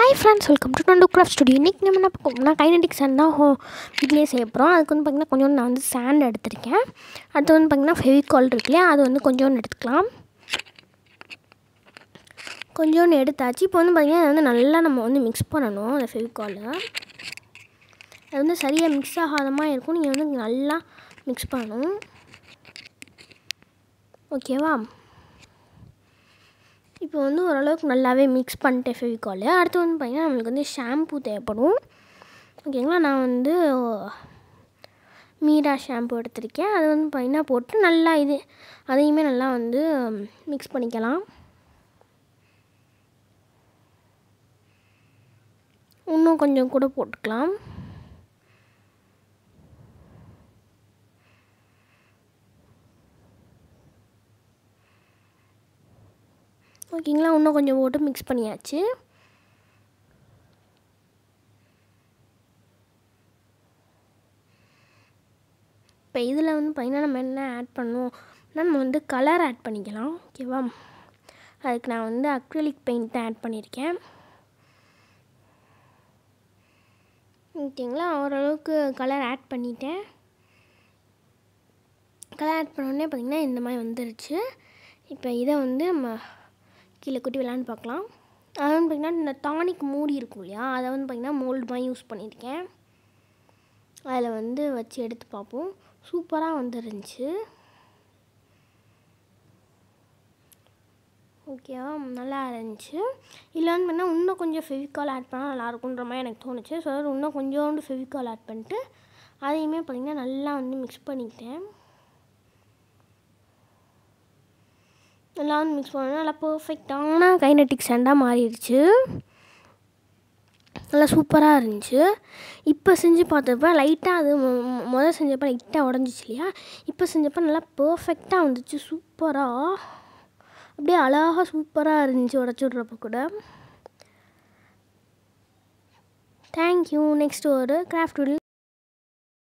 hi friends welcome to டொண்டு craft studio இன்றைக்கி நம்ம என்ன பார்க்க நான் கைனடிக் சேண்ட் தான் ஹோ வீட்லேயே செய்ய போகிறோம் அதுக்கு வந்து பார்த்திங்கன்னா கொஞ்சோண்டு நான் வந்து சேண்ட் எடுத்திருக்கேன் அடுத்து வந்து பார்த்திங்கன்னா ஃபெவிகால் இருக்கு இல்லையா அது வந்து கொஞ்சோண்டு எடுத்துக்கலாம் கொஞ்சோண்டு எடுத்தாச்சு இப்போ வந்து பார்த்திங்கன்னா அதை வந்து நல்லா நம்ம வந்து மிக்ஸ் பண்ணணும் அந்த ஃபெவிகாலை அது வந்து சரியாக மிக்ஸ் ஆகாத மாதிரி இருக்கும் நீங்கள் வந்து நல்லா மிக்ஸ் பண்ணணும் ஓகேவா இப்போ வந்து ஓரளவுக்கு நல்லாவே மிக்ஸ் பண்ணிட்டேன் ஃபெவிகால் அடுத்து வந்து பார்த்திங்கன்னா நம்மளுக்கு வந்து ஷாம்பு தேவைப்படும் ஓகேங்களா நான் வந்து மீரா ஷாம்பு எடுத்திருக்கேன் அது வந்து பார்த்திங்கன்னா போட்டு நல்லா இது அதையுமே நல்லா வந்து மிக்ஸ் பண்ணிக்கலாம் இன்னும் கொஞ்சம் கூட போட்டுக்கலாம் ஓகேங்களா இன்னும் கொஞ்சம் போட்டு மிக்ஸ் பண்ணியாச்சு இப்போ இதில் வந்து பார்த்திங்கன்னா நம்ம என்ன ஆட் பண்ணணும் நம்ம வந்து கலர் ஆட் பண்ணிக்கலாம் ஓகேவா அதுக்கு நான் வந்து அக்ரலிக் பெயிண்ட் தான் ஆட் பண்ணியிருக்கேன் ஓகேங்களா ஓரளவுக்கு கலர் ஆட் பண்ணிட்டேன் கலர் ஆட் பண்ணோடனே பார்த்திங்கன்னா இந்த மாதிரி வந்துருச்சு இப்போ இதை வந்து நம்ம கீழே கொட்டி விளாண்டு பார்க்கலாம் அது வந்து பார்த்திங்கன்னா இந்த டானிக் மூடி இருக்கும் இல்லையா அதை வந்து பார்த்திங்கன்னா மோல்டு மாதிரி யூஸ் பண்ணியிருக்கேன் அதில் வந்து வச்சு எடுத்து பார்ப்போம் சூப்பராக வந்துருந்துச்சு ஓகேவா நல்லா இருந்துச்சு இல்லை வந்து பார்த்தீங்கன்னா இன்னும் கொஞ்சம் ஃபெவிகால் ஆட் பண்ணால் நல்லாயிருக்குன்ற மாதிரி எனக்கு தோணுச்சு ஸோ இன்னும் கொஞ்சோண்டு ஃபெவிகால் ஆட் பண்ணிட்டு அதையுமே பார்த்திங்கன்னா நல்லா வந்து மிக்ஸ் பண்ணிக்கிட்டேன் நல்லா வந்து மிக்ஸ் பண்ணோன்னா நல்லா பர்ஃபெக்டான கைனட்டிக் சேண்டாக மாறிடுச்சு நல்லா சூப்பராக இருந்துச்சு இப்போ செஞ்சு பார்த்தப்ப லைட்டாக அது முதல் செஞ்சப்போ லைட்டாக உடஞ்சிச்சு இல்லையா இப்போ செஞ்சப்போ நல்லா பர்ஃபெக்டாக வந்துச்சு சூப்பராக அப்படியே அழகாக சூப்பராக இருந்துச்சு உடச்சி விட்றப்ப கூட தேங்க்யூ நெக்ஸ்ட் ஒரு கிராஃப்ட் வீடியோ